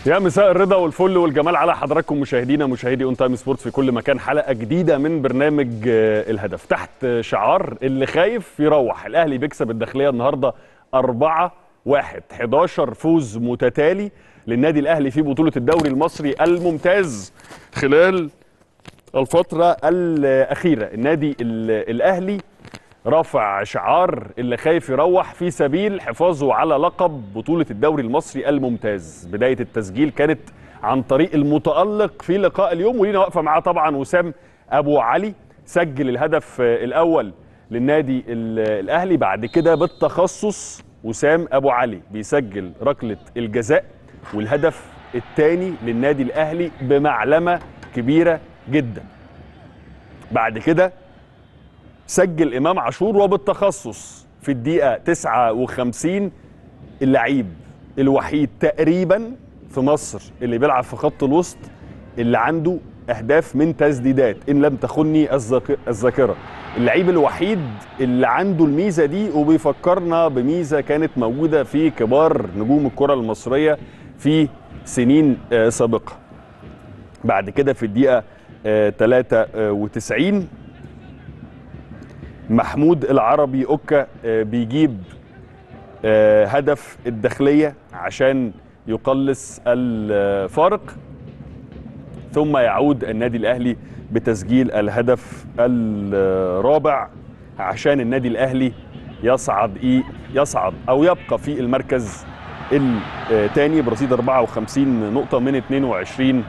يا مساء الرضا والفل والجمال على حضراتكم مشاهدينا مشاهدي اون تايم سبورتس في كل مكان حلقه جديده من برنامج آه، الهدف تحت شعار اللي خايف يروح الاهلي بيكسب الداخليه النهارده 4 1 11 فوز متتالي للنادي الاهلي في بطوله الدوري المصري الممتاز خلال الفتره الاخيره النادي ال- الاهلي رافع شعار اللي خايف يروح في سبيل حفاظه على لقب بطولة الدوري المصري الممتاز بداية التسجيل كانت عن طريق المتألق في لقاء اليوم ولينا واقفة معاه طبعا وسام أبو علي سجل الهدف آه، الأول للنادي ال- الأهلي بعد كده بالتخصص وسام أبو علي بيسجل ركلة الجزاء والهدف الثاني للنادي الأهلي بمعلمة كبيرة جدا بعد كده سجل امام عاشور وبالتخصص في الدقيقه 59 اللعيب الوحيد تقريبا في مصر اللي بيلعب في خط الوسط اللي عنده اهداف من تسديدات ان لم تخني الذاك- الذاكره اللعيب الوحيد اللي عنده الميزه دي وبيفكرنا بميزه كانت موجوده في كبار نجوم الكره المصريه في سنين آه، سابقه بعد كده في الدقيقه آه، 93 محمود العربي اوكا آه، بيجيب آه، هدف الداخليه عشان يقلص الفارق ثم يعود النادي الاهلي بتسجيل الهدف الرابع عشان النادي الاهلي يصعد ايه يصعد او يبقى في المركز الثاني برصيد 54 نقطه من 22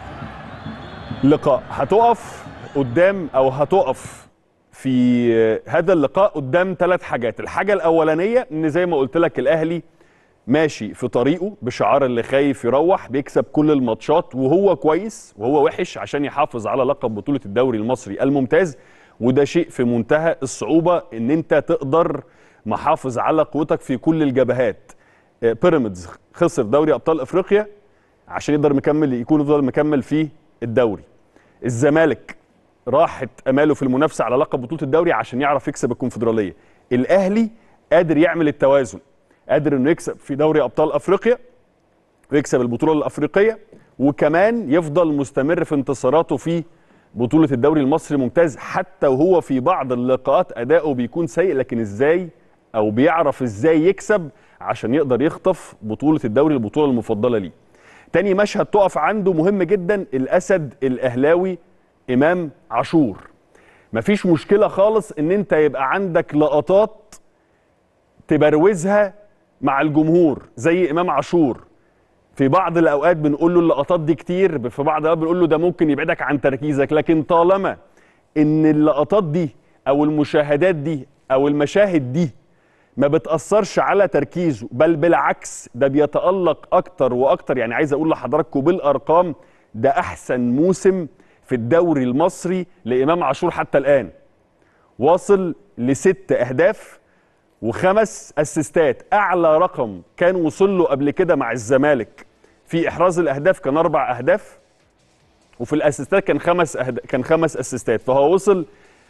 لقاء هتقف قدام او هتقف في هذا اللقاء قدام ثلاث حاجات الحاجة الأولانية إن زي ما قلت لك الأهلي ماشي في طريقه بشعار اللي خايف يروح بيكسب كل الماتشات وهو كويس وهو وحش عشان يحافظ على لقب بطولة الدوري المصري الممتاز وده شيء في منتهى الصعوبة إن أنت تقدر محافظ على قوتك في كل الجبهات آه، بيراميدز خسر دوري أبطال أفريقيا عشان يقدر مكمل يكون يفضل مكمل في الدوري الزمالك راحت اماله في المنافسه على لقب بطوله الدوري عشان يعرف يكسب الكونفدراليه الاهلي قادر يعمل التوازن قادر انه يكسب في دوري ابطال افريقيا ويكسب البطوله الافريقيه وكمان يفضل مستمر في انتصاراته في بطوله الدوري المصري ممتاز حتى وهو في بعض اللقاءات اداؤه بيكون سيء لكن ازاي او بيعرف ازاي يكسب عشان يقدر يخطف بطوله الدوري البطوله المفضله ليه تاني مشهد تقف عنده مهم جدا الاسد الاهلاوي امام عاشور مفيش مشكله خالص ان انت يبقى عندك لقطات تبروزها مع الجمهور زي امام عاشور في بعض الاوقات بنقول له اللقطات دي كتير في بعض الاوقات بنقول له ده ممكن يبعدك عن تركيزك لكن طالما ان اللقطات دي او المشاهدات دي او المشاهد دي ما بتأثرش على تركيزه بل بالعكس ده بيتألق أكتر وأكتر يعني عايز أقول لحضراتكم بالأرقام ده أحسن موسم في الدوري المصري لإمام عاشور حتى الآن واصل لست أهداف وخمس أسيستات أعلى رقم كان وصل له قبل كده مع الزمالك في إحراز الأهداف كان أربع أهداف وفي الأسيستات كان خمس أهد... كان خمس أسيستات فهو وصل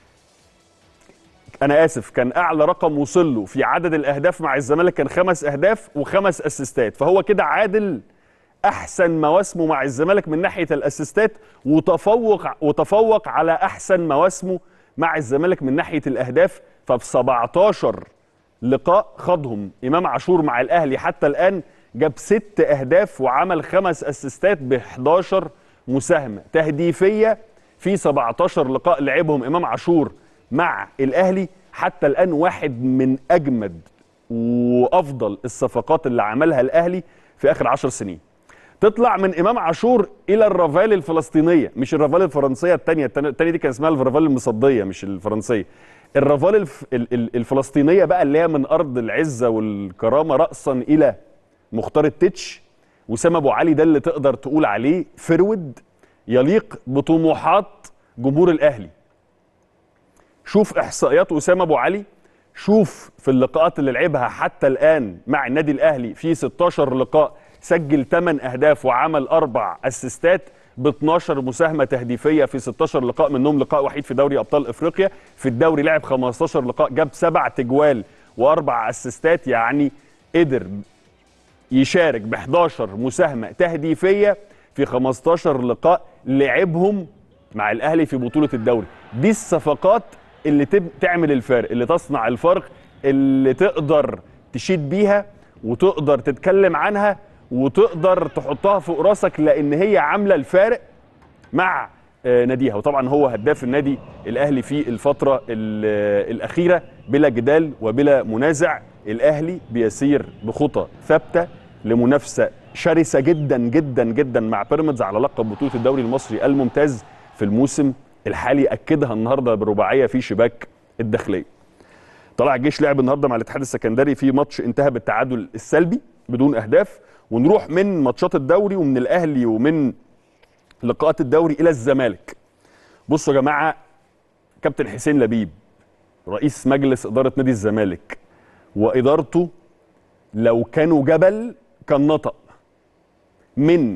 انا اسف كان اعلى رقم وصل له في عدد الاهداف مع الزمالك كان خمس اهداف وخمس اسيستات فهو كده عادل احسن مواسمه مع الزمالك من ناحيه الاسيستات وتفوق وتفوق على احسن مواسمه مع الزمالك من ناحيه الاهداف ففي 17 لقاء خاضهم امام عاشور مع الاهلي حتى الان جاب ست اهداف وعمل خمس اسيستات ب 11 مساهمه تهديفيه في 17 لقاء لعبهم امام عاشور مع الاهلي حتى الان واحد من اجمد وافضل الصفقات اللي عملها الاهلي في اخر عشر سنين تطلع من امام عاشور الى الرافال الفلسطينيه مش الرافال الفرنسيه الثانيه الثانيه دي كان اسمها الرافال المصديه مش الفرنسيه الرافال الف... ال- ال- الفلسطينيه بقى اللي هي من ارض العزه والكرامه راسا الى مختار التتش وسام ابو علي ده اللي تقدر تقول عليه فرود يليق بطموحات جمهور الاهلي شوف احصائيات اسامه ابو علي شوف في اللقاءات اللي لعبها حتى الان مع النادي الاهلي في 16 لقاء سجل 8 اهداف وعمل اربع اسيستات ب 12 مساهمه تهديفيه في 16 لقاء منهم لقاء وحيد في دوري ابطال افريقيا في الدوري لعب 15 لقاء جاب سبع تجوال واربع اسيستات يعني قدر يشارك ب 11 مساهمه تهديفيه في 15 لقاء لعبهم مع الاهلي في بطوله الدوري دي الصفقات اللي تب... تعمل الفارق اللي تصنع الفرق اللي تقدر تشيد بيها وتقدر تتكلم عنها وتقدر تحطها فوق راسك لان هي عامله الفارق مع آه، ناديها وطبعا هو هداف النادي الاهلي في الفتره ال- الاخيره بلا جدال وبلا منازع الاهلي بيسير بخطى ثابته لمنافسه شرسه جدا جدا جدا مع بيراميدز على لقب بطوله الدوري المصري الممتاز في الموسم الحالي اكدها النهارده بالرباعيه في شباك الداخليه طلع الجيش لعب النهارده مع الاتحاد السكندري في ماتش انتهى بالتعادل السلبي بدون اهداف ونروح من ماتشات الدوري ومن الاهلي ومن لقاءات الدوري الى الزمالك بصوا يا جماعه كابتن حسين لبيب رئيس مجلس اداره نادي الزمالك وادارته لو كانوا جبل كان نطق من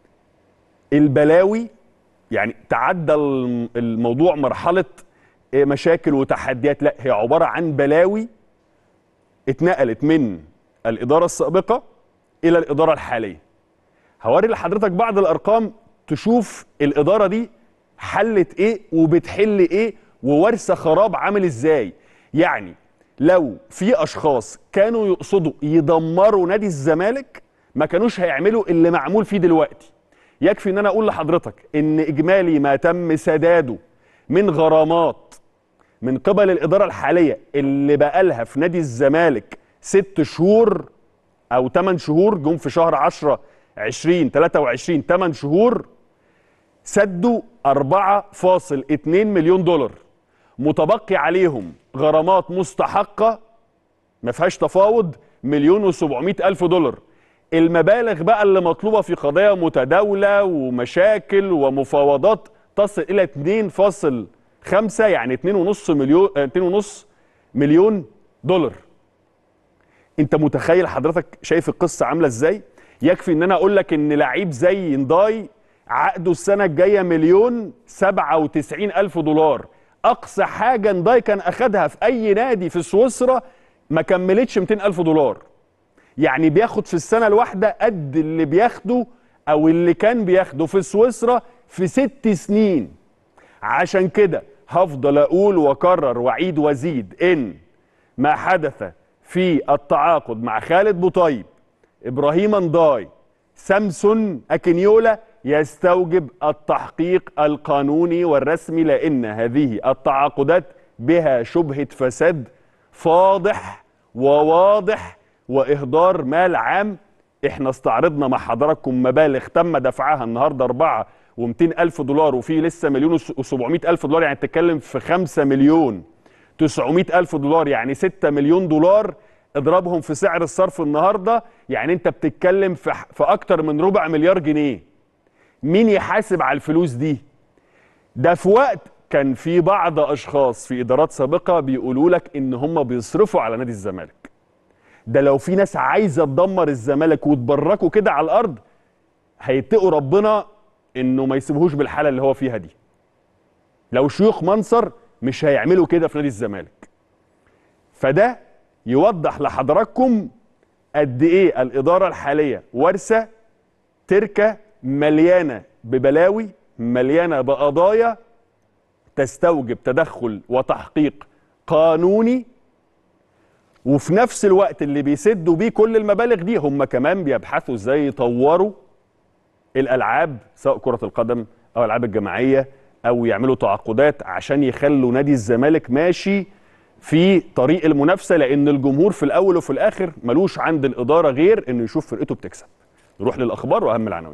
البلاوي يعني تعدى الم- الموضوع مرحله إيه، مشاكل وتحديات لا هي عباره عن بلاوي اتنقلت من الاداره السابقه الى الاداره الحاليه هوري لحضرتك بعض الارقام تشوف الاداره دي حلت ايه وبتحل ايه وورثه خراب عامل ازاي يعني لو في اشخاص كانوا يقصدوا يدمروا نادي الزمالك ما كانوش هيعملوا اللي معمول فيه دلوقتي يكفي ان انا اقول لحضرتك ان اجمالي ما تم سداده من غرامات من قبل الاداره الحاليه اللي بقالها في نادي الزمالك ست شهور او 8 شهور جم في شهر 10 20 23 8 شهور سدوا 4.2 مليون دولار متبقي عليهم غرامات مستحقه ما فيهاش تفاوض مليون و700 الف دولار المبالغ بقى اللي مطلوبه في قضايا متداوله ومشاكل ومفاوضات تصل الى 2.5 يعني 2.5 مليون آه، 2.5 مليون دولار انت متخيل حضرتك شايف القصه عامله ازاي يكفي ان انا اقول لك ان لعيب زي نداي عقده السنه الجايه مليون 97 الف دولار اقصى حاجه نداي كان اخدها في اي نادي في سويسرا ما كملتش 200 الف دولار يعني بياخد في السنه الواحده قد اللي بياخده او اللي كان بياخده في سويسرا في ست سنين عشان كده هفضل اقول واكرر واعيد وازيد ان ما حدث في التعاقد مع خالد بوطيب ابراهيم انداي سامسون اكينيولا يستوجب التحقيق القانوني والرسمي لان هذه التعاقدات بها شبهه فساد فاضح وواضح واهدار مال عام احنا استعرضنا مع حضراتكم مبالغ تم دفعها النهارده 4 و200 الف دولار وفي لسه مليون و700 الف دولار يعني بتتكلم في 5 مليون 900 الف دولار يعني 6 مليون دولار اضربهم في سعر الصرف النهارده يعني انت بتتكلم في في اكتر من ربع مليار جنيه مين يحاسب على الفلوس دي ده في وقت كان في بعض اشخاص في ادارات سابقه بيقولوا لك ان هم بيصرفوا على نادي الزمالك ده لو في ناس عايزه تدمر الزمالك وتبركوا كده على الارض هيتقوا ربنا انه ما يسيبوهوش بالحاله اللي هو فيها دي لو شيوخ منصر مش هيعملوا كده في نادي الزمالك فده يوضح لحضراتكم قد ايه الاداره الحاليه وارثه تركه مليانه ببلاوي مليانه بقضايا تستوجب تدخل وتحقيق قانوني وفي نفس الوقت اللي بيسدوا بيه كل المبالغ دي هم كمان بيبحثوا ازاي يطوروا الالعاب سواء كره القدم او الالعاب الجماعيه او يعملوا تعاقدات عشان يخلوا نادي الزمالك ماشي في طريق المنافسه لان الجمهور في الاول وفي الاخر ملوش عند الاداره غير انه يشوف فرقته بتكسب نروح للاخبار واهم العناوين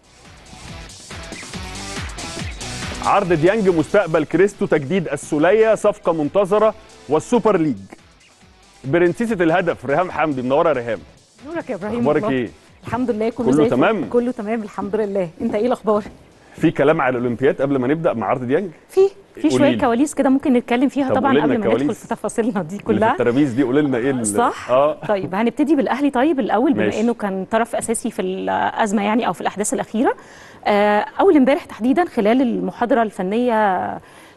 عرض ديانج مستقبل كريستو تجديد السوليه صفقه منتظره والسوبر ليج برنسيسة الهدف ريهام حمدي منوره يا ريهام نورك يا ابراهيم اخبارك والله. ايه الحمد لله كله, كله زي الفل. تمام؟ كله تمام الحمد لله انت ايه الاخبار في كلام على الاولمبياد قبل ما نبدا مع عرض ديانج في في قولي شويه لي. كواليس كده ممكن نتكلم فيها طب طبعا قولي لنا قبل ما ندخل الكواليس. في تفاصيلنا دي اللي في كلها الترابيز دي قولي لنا ايه ال- صح اه طيب هنبتدي بالاهلي طيب الاول بما ماشي. انه كان طرف اساسي في الازمه يعني او في الاحداث الاخيره آه، اول امبارح تحديدا خلال المحاضره الفنيه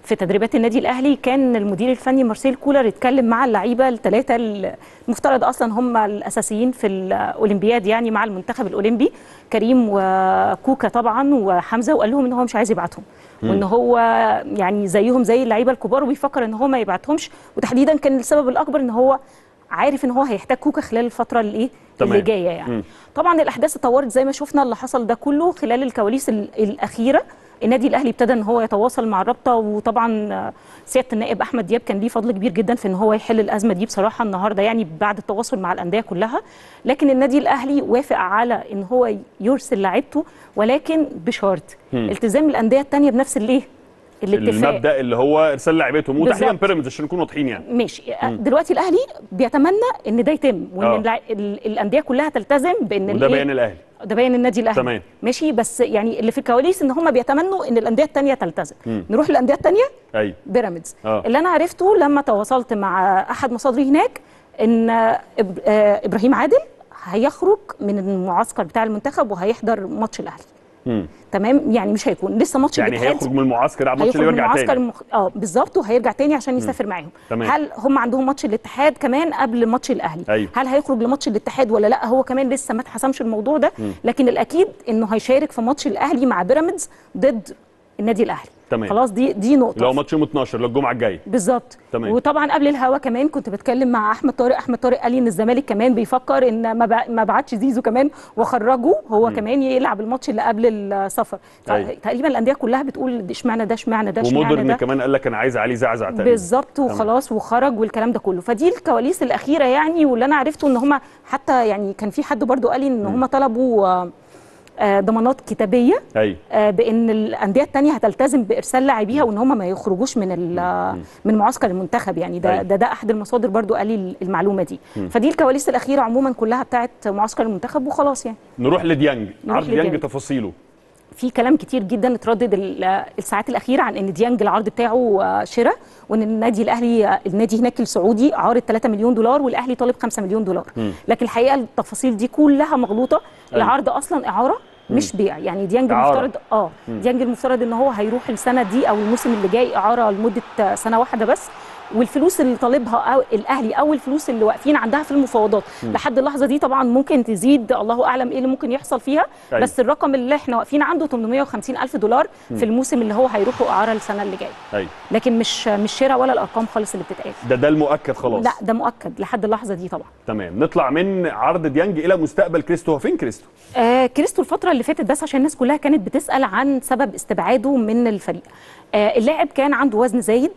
في تدريبات النادي الاهلي كان المدير الفني مارسيل كولر اتكلم مع اللعيبه الثلاثه المفترض اصلا هم الاساسيين في الاولمبياد يعني مع المنتخب الاولمبي كريم وكوكا طبعا وحمزه وقال لهم ان هو مش عايز يبعتهم وان هو يعني زيهم زي اللعيبه الكبار وبيفكر ان هو ما يبعتهمش وتحديدا كان السبب الاكبر ان هو عارف ان هو هيحتاج كوكا خلال الفتره اللي ايه تمام. اللي جايه يعني مم. طبعا الاحداث اتطورت زي ما شفنا اللي حصل ده كله خلال الكواليس ال- الاخيره النادي الاهلي ابتدى ان هو يتواصل مع الرابطه وطبعا آه، سياده النائب احمد دياب كان ليه فضل كبير جدا في ان هو يحل الازمه دي بصراحه النهارده يعني بعد التواصل مع الانديه كلها لكن النادي الاهلي وافق على ان هو يرسل لعيبته ولكن بشرط مم. التزام الانديه الثانيه بنفس الايه الاتفاق المبدا اللي هو ارسال لاعيبتهم وتحديدا بالظبط. بيراميدز عشان نكون واضحين يعني ماشي دلوقتي الاهلي بيتمنى ان ده يتم آه. وان الع- ال- الانديه كلها تلتزم بان وده الإيه؟ بيان الاهلي ده بيان النادي الاهلي تمام. ماشي بس يعني اللي في الكواليس ان هم بيتمنوا ان الانديه الثانيه تلتزم نروح للانديه الثانيه ايوه بيراميدز آه. اللي انا عرفته لما تواصلت مع احد مصادري هناك ان إب- آه، ابراهيم عادل هيخرج من المعسكر بتاع المنتخب وهيحضر ماتش الاهلي مم. تمام يعني مش هيكون لسه ماتش يعني الاتحاد هيخرج من المعسكر على الماتش هيخرج اللي من يرجع المعسكر تاني المخ... اه بالظبط وهيرجع تاني عشان يسافر معاهم تمام. هل هم عندهم ماتش الاتحاد كمان قبل ماتش الاهلي أيوة. هل هيخرج لماتش الاتحاد ولا لا هو كمان لسه ما اتحسمش الموضوع ده لكن الاكيد انه هيشارك في ماتش الاهلي مع بيراميدز ضد النادي الاهلي تمام. خلاص دي دي نقطه اللي هو ماتش يوم 12 اللي هو الجمعه الجايه بالظبط تمام. وطبعا قبل الهوا كمان كنت بتكلم مع احمد طارق احمد طارق قال لي ان الزمالك كمان بيفكر ان ما بع- ما بعتش زيزو كمان وخرجه هو م. كمان يلعب الماتش اللي قبل السفر أيوة. تقريبا الانديه كلها بتقول ده اشمعنى ده اشمعنى ده اشمعنى ومودرن ده كمان قال لك انا عايز علي زعزع تقريبا بالظبط وخلاص وخرج والكلام ده كله فدي الكواليس الاخيره يعني واللي انا عرفته ان هم حتى يعني كان في حد برضو قال لي ان هم طلبوا آه، آه، ضمانات كتابيه ايوه آه، بان الانديه الثانيه هتلتزم بارسال لاعبيها وان هم ما يخرجوش من ال- من معسكر المنتخب يعني ده أيوة. ده, ده احد المصادر برضو قال لي المعلومه دي فدي الكواليس الاخيره عموما كلها بتاعت معسكر المنتخب وخلاص يعني نروح لديانج نروح عرض ديانج لديانج. تفاصيله في كلام كتير جدا اتردد ال- الساعات الاخيره عن ان ديانج العرض بتاعه آه، شراء وان النادي الاهلي آه، النادي هناك السعودي عارض 3 مليون دولار والاهلي طالب 5 مليون دولار لكن الحقيقه التفاصيل دي كلها مغلوطه أيوة. العرض اصلا اعاره مش بيع يعني ديانج إعارة. المفترض اه ديانج المفترض ان هو هيروح السنه دي او الموسم اللي جاي اعاره لمده آه، سنه واحده بس والفلوس اللي طالبها أو الاهلي او الفلوس اللي واقفين عندها في المفاوضات لحد اللحظه دي طبعا ممكن تزيد الله اعلم ايه اللي ممكن يحصل فيها أيوة. بس الرقم اللي احنا واقفين عنده 850 الف دولار في الموسم اللي هو هيروحوا اعاره السنه اللي جايه ايوه لكن مش مش شراء ولا الارقام خالص اللي بتتقال ده ده المؤكد خلاص لا ده مؤكد لحد اللحظه دي طبعا تمام نطلع من عرض ديانج الى مستقبل كريستو هو فين كريستو آه كريستو الفترة اللي فاتت بس عشان الناس كلها كانت بتسأل عن سبب استبعاده من الفريق آه اللاعب كان عنده وزن زايد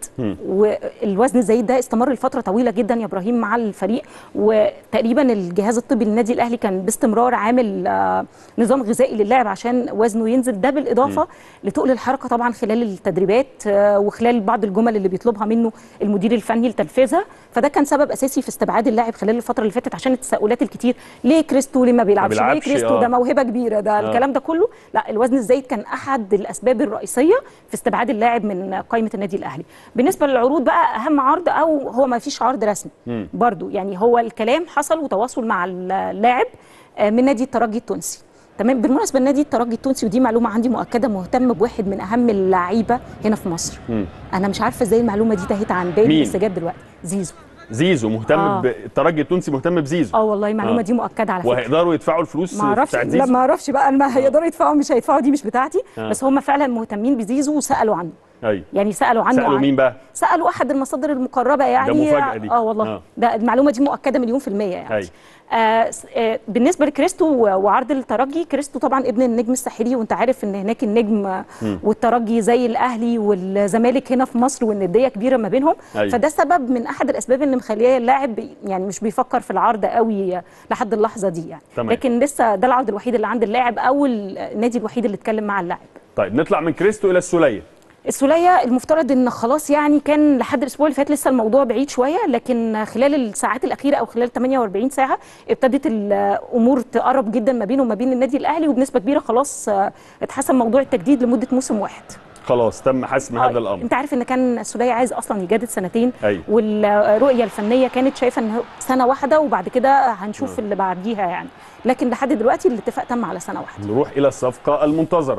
والوزن الزايد ده استمر لفترة طويلة جدا يا إبراهيم مع الفريق وتقريبا الجهاز الطبي للنادي الأهلي كان باستمرار عامل آه نظام غذائي للاعب عشان وزنه ينزل ده بالإضافة لتقل الحركة طبعا خلال التدريبات آه وخلال بعض الجمل اللي بيطلبها منه المدير الفني لتنفيذها فده كان سبب أساسي في استبعاد اللاعب خلال الفترة اللي فاتت عشان التساؤلات الكتير ليه كريستو ليه ما بيلعبش ليه بيلعبش، كريستو آه. ده موهبه كبيره ده آه. الكلام ده كله لا الوزن الزايد كان احد الاسباب الرئيسيه في استبعاد اللاعب من قائمه النادي الاهلي بالنسبه للعروض بقى اهم عرض او هو ما فيش عرض رسمي برضو يعني هو الكلام حصل وتواصل مع اللاعب آه، من نادي الترجي التونسي تمام بالمناسبه النادي الترجي التونسي ودي معلومه عندي مؤكده مهتم بواحد من اهم اللعيبه هنا في مصر مم. انا مش عارفه ازاي المعلومه دي تاهت عن بالي مين؟ بس جت دلوقتي زيزو زيزو مهتم آه. بالترجي التونسي مهتم بزيزو اه والله المعلومه آه. دي مؤكده على فكره وهيقدروا يدفعوا الفلوس ما اعرفش بتاعت لا زيزو ما اعرفش بقى ما هيقدروا يدفعوا مش هيدفعوا دي مش بتاعتي آه. بس هم فعلا مهتمين بزيزو وسالوا عنه ايوه يعني سالوا عنه سالوا عن- مين بقى سالوا احد المصادر المقربه يعني مفاجأة دي. اه والله آه. ده المعلومه دي مؤكده مليون في الميه يعني أيوة. آه س- آه بالنسبه لكريستو و- وعرض الترجي كريستو طبعا ابن النجم الساحلي وانت عارف ان هناك النجم آه، والترجي زي الاهلي والزمالك هنا في مصر والنديه كبيره ما بينهم أيوة. فده سبب من احد الاسباب اللي مخليه اللاعب بي- يعني مش بيفكر في العرض قوي آه، لحد اللحظه دي يعني تمام. لكن لسه ده العرض الوحيد اللي عند اللاعب او النادي الوحيد اللي اتكلم مع اللاعب طيب نطلع من كريستو الى السوليه السوليه المفترض ان خلاص يعني كان لحد الاسبوع اللي فات لسه الموضوع بعيد شويه لكن خلال الساعات الاخيره او خلال 48 ساعه ابتدت الامور تقرب جدا ما بينه وما بين النادي الاهلي وبنسبه كبيره خلاص آه، اتحسم موضوع التجديد لمده موسم واحد خلاص تم حسم آه، هذا الامر انت عارف ان كان السوليه عايز اصلا يجدد سنتين أيوة. والرؤيه الفنيه كانت شايفه ان هو سنه واحده وبعد كده هنشوف اللي بعديها يعني لكن لحد دلوقتي الاتفاق تم على سنه واحده نروح الى الصفقه المنتظره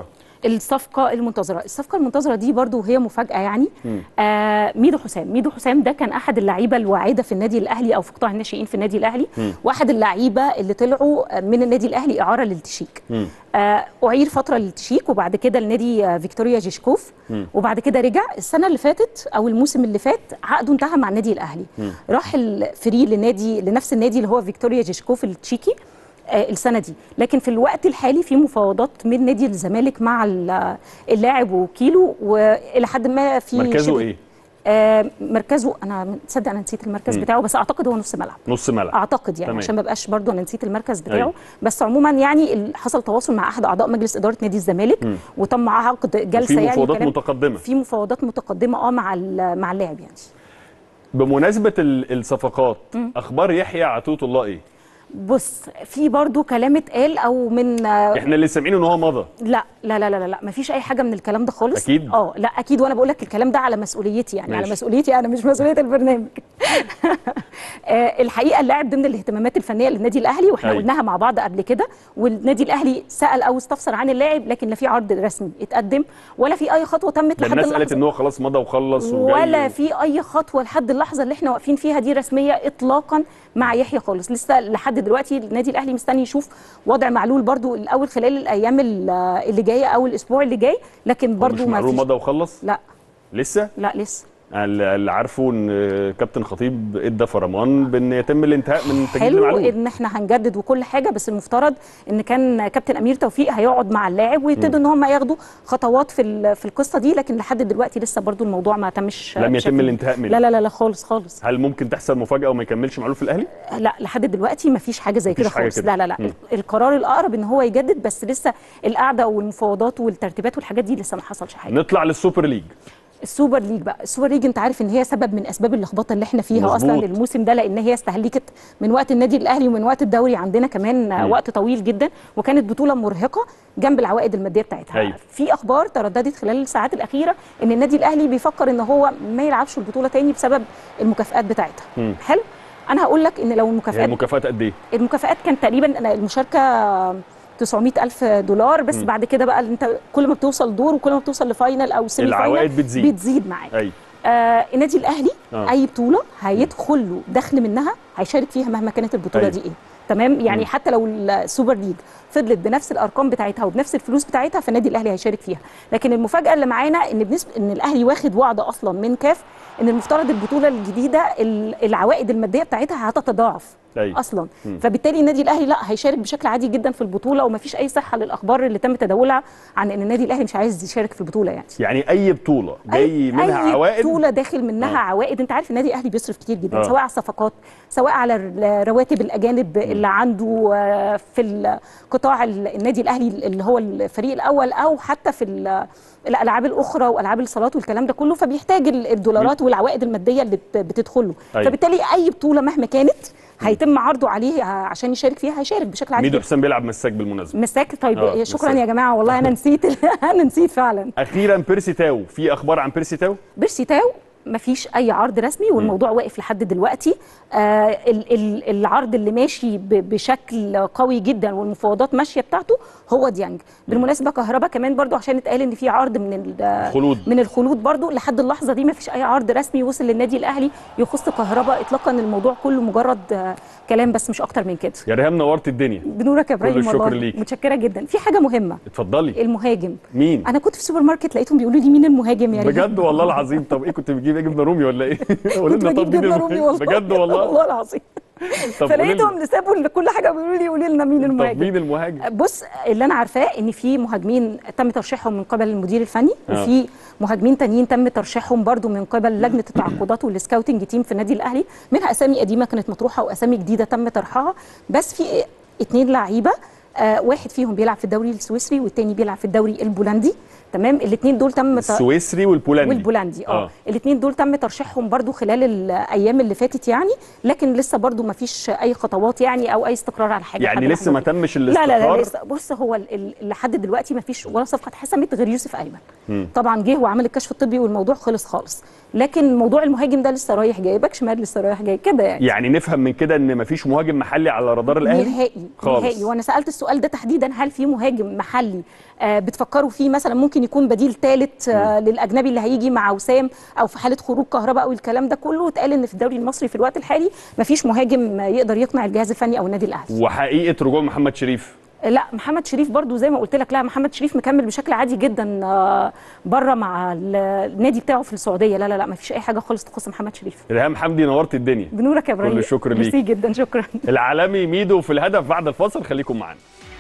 الصفقه المنتظره الصفقه المنتظره دي برضو هي مفاجاه يعني آه ميدو حسام ميدو حسام ده كان احد اللعيبه الواعده في النادي الاهلي او في قطاع الناشئين في النادي الاهلي واحد اللعيبه اللي طلعوا من النادي الاهلي اعاره للتشيك آه اعير فتره للتشيك وبعد كده لنادي آه، فيكتوريا جيشكوف وبعد كده رجع السنه اللي فاتت او الموسم اللي فات عقده انتهى مع النادي الاهلي راح الفري لنادي لنفس النادي اللي هو فيكتوريا جيشكوف التشيكي آه، السنه دي لكن في الوقت الحالي في مفاوضات من نادي الزمالك مع ال- اللاعب ووكيله والى حد ما في مركزه شبه- ايه آه مركزه انا تصدق انا نسيت المركز بتاعه بس اعتقد هو نص ملعب نص ملعب اعتقد يعني تمام. عشان ما بقاش برضه انا نسيت المركز بتاعه أيوة. بس عموما يعني ال- حصل تواصل مع احد اعضاء مجلس اداره نادي الزمالك وتم عقد جلسه في يعني مفاوضات كلام- متقدمه في مفاوضات متقدمه اه مع ال- مع اللاعب يعني بمناسبه ال- الصفقات اخبار يحيى عطيه الله ايه بص في برضه كلام اتقال او من آه، احنا اللي سامعينه ان هو مضى لا لا لا لا لا مفيش اي حاجه من الكلام ده خالص أكيد؟ اه لا اكيد وانا بقول لك الكلام ده على مسؤوليتي يعني ماشي. على مسؤوليتي انا مش مسؤوليه البرنامج آه الحقيقه اللاعب ضمن الاهتمامات الفنيه للنادي الاهلي واحنا أيوة. قلناها مع بعض قبل كده والنادي الاهلي سال او استفسر عن اللاعب لكن لا في عرض رسمي اتقدم ولا في اي خطوه تمت ده لحد الناس قالت اللحظه ان هو خلاص مضى وخلص وجاي ولا في اي خطوه لحد اللحظه اللي احنا واقفين فيها دي رسميه اطلاقا مع يحيى خالص لسه لحد دلوقتي النادي الاهلي مستني يشوف وضع معلول برضو الاول خلال الايام ال- اللي جايه او الاسبوع اللي جاي لكن هو مش برضو ما معلول فيش مضى وخلص لا لسه لا لسه اللي اللي عارفه ان كابتن خطيب ادى فرمان بان يتم الانتهاء من تجديد حلو المعلول ان احنا هنجدد وكل حاجه بس المفترض ان كان كابتن امير توفيق هيقعد مع اللاعب ويبتدوا ان هم ياخدوا خطوات في ال- في القصه دي لكن لحد دلوقتي لسه برضو الموضوع ما تمش لم بشكل- يتم الانتهاء منه لا لا لا لا خالص خالص هل ممكن تحصل مفاجاه وما يكملش معلول في الاهلي لا لحد دلوقتي ما فيش حاجه زي مفيش كده حاجة خالص كده. لا لا لا مم. القرار الاقرب ان هو يجدد بس لسه القعده والمفاوضات والترتيبات والحاجات دي لسه ما حصلش حاجه نطلع للسوبر ليج السوبر ليج بقى السوبر ليج انت عارف ان هي سبب من اسباب اللخبطه اللي احنا فيها مظبوط. اصلا الموسم ده لان هي استهلكت من وقت النادي الاهلي ومن وقت الدوري عندنا كمان مم. وقت طويل جدا وكانت بطوله مرهقه جنب العوائد الماديه بتاعتها أيوة. في اخبار ترددت خلال الساعات الاخيره ان النادي الاهلي بيفكر ان هو ما يلعبش البطوله تاني بسبب المكافئات بتاعتها مم. حلو انا هقول لك ان لو هي المكافئات المكافآت قد ايه المكافآت كانت تقريبا أنا المشاركة 900 ألف دولار بس مم. بعد كده بقى انت كل ما بتوصل دور وكل ما بتوصل لفاينل او سيمي العوائد فاينل بتزيد. بتزيد معاك اي آه النادي الاهلي آه. آه. اي بطوله هيدخل له دخل منها هيشارك فيها مهما كانت البطوله أيوة. دي ايه تمام يعني مم. حتى لو السوبر ليج فضلت بنفس الارقام بتاعتها وبنفس الفلوس بتاعتها فالنادي الاهلي هيشارك فيها لكن المفاجاه اللي معانا ان بالنسبه ان الاهلي واخد وعد اصلا من كاف ان المفترض البطوله الجديده ال- العوائد الماديه بتاعتها هتتضاعف أيوة. اصلا مم. فبالتالي النادي الاهلي لا هيشارك بشكل عادي جدا في البطوله ومفيش اي صحه للاخبار اللي تم تداولها عن ان النادي الاهلي مش عايز يشارك في البطوله يعني يعني اي بطوله جاي أي- منها أي عوائد بطوله داخل منها آه. آه. عوائد انت عارف النادي الاهلي بيصرف كتير جدا آه. آه. سواء على الصفقات سواء على ال- رواتب الاجانب اللي عنده آه، في القطاع ال- النادي الاهلي اللي هو الفريق الاول او حتى في ال- الالعاب الاخرى والعاب الصالات والكلام ده كله فبيحتاج ال- الدولارات والعوائد الماديه اللي بت- بتدخل له أيوة. فبالتالي اي بطوله مهما كانت هيتم عرضه عليه عشان يشارك فيها هيشارك بشكل عادي ميدو جداً. حسام بيلعب مساك بالمناسبه مساك طيب آه، شكرا مساك. يا جماعه والله انا نسيت انا نسيت فعلا اخيرا بيرسي تاو في اخبار عن بيرسي تاو بيرسي تاو مفيش اي عرض رسمي والموضوع واقف لحد دلوقتي آه ال- ال- العرض اللي ماشي ب- بشكل قوي جدا والمفاوضات ماشيه بتاعته هو ديانج بالمناسبه كهربا كمان برضو عشان اتقال ان في عرض من ال- خلود. من الخلود برضو لحد اللحظه دي مفيش اي عرض رسمي وصل للنادي الاهلي يخص كهربا اطلاقا الموضوع كله مجرد آه كلام بس مش اكتر من كده يا ريهام نورت الدنيا بنورك يا ابراهيم الشكر والله ليك. متشكره جدا في حاجه مهمه اتفضلي المهاجم مين انا كنت في سوبر ماركت لقيتهم بيقولوا لي مين المهاجم يا ريت بجد والله العظيم طب ايه كنت بتجيب ايه جبنه رومي ولا ايه قول كنت لنا بجيب طب مين جبنه رومي المهاجم؟ والله بجد والله والله العظيم طب قولي لنا. فلقيتهم سابوا لكل حاجه بيقولوا لي قولي لنا مين طب المهاجم مين المهاجم بص اللي انا عارفاه ان في مهاجمين تم ترشيحهم من قبل المدير الفني آه. وفي مهاجمين تانيين تم ترشيحهم برضو من قبل لجنه التعاقدات والسكاوتنج تيم في النادي الاهلي منها اسامي قديمه كانت مطروحه واسامي جديده تم طرحها بس في اتنين لعيبه آه واحد فيهم بيلعب في الدوري السويسري والتاني بيلعب في الدوري البولندي تمام الاثنين دول تم ت- السويسري والبولندي والبولندي اه, آه. آه. الاثنين دول تم ترشيحهم برضو خلال الايام اللي فاتت يعني لكن لسه برضو ما فيش اي خطوات يعني او اي استقرار على حاجه يعني لحد لسه ما اللحظة دي. تمش لا لا لا الاستقرار لسه بص هو ال- ال- لحد دلوقتي ما فيش ولا صفقه اتحسمت غير يوسف ايمن طبعا جه وعمل الكشف الطبي والموضوع خلص خالص لكن موضوع المهاجم ده لسه رايح جاي باك شمال لسه رايح جاي كده يعني يعني نفهم من كده ان مفيش مهاجم محلي على رادار الاهلي نهائي خالص. نهائي وانا سالت السؤال السؤال ده تحديدا هل في مهاجم محلي آه، بتفكروا فيه مثلا ممكن يكون بديل ثالث للاجنبي اللي هيجي مع وسام او في حاله خروج كهرباء او الكلام ده كله اتقال ان في الدوري المصري في الوقت الحالي مفيش مهاجم يقدر يقنع الجهاز الفني او النادي الاهلي وحقيقه رجوع محمد شريف لا محمد شريف برضو زي ما قلت لك لا محمد شريف مكمل بشكل عادي جدا آه، بره مع ال- النادي بتاعه في السعوديه لا لا لا ما فيش اي حاجه خالص تخص محمد شريف الهام حمدي نورت الدنيا بنورك يا ابراهيم كل الشكر ليك. ميرسي جدا شكرا العالمي ميدو في الهدف بعد الفاصل خليكم معانا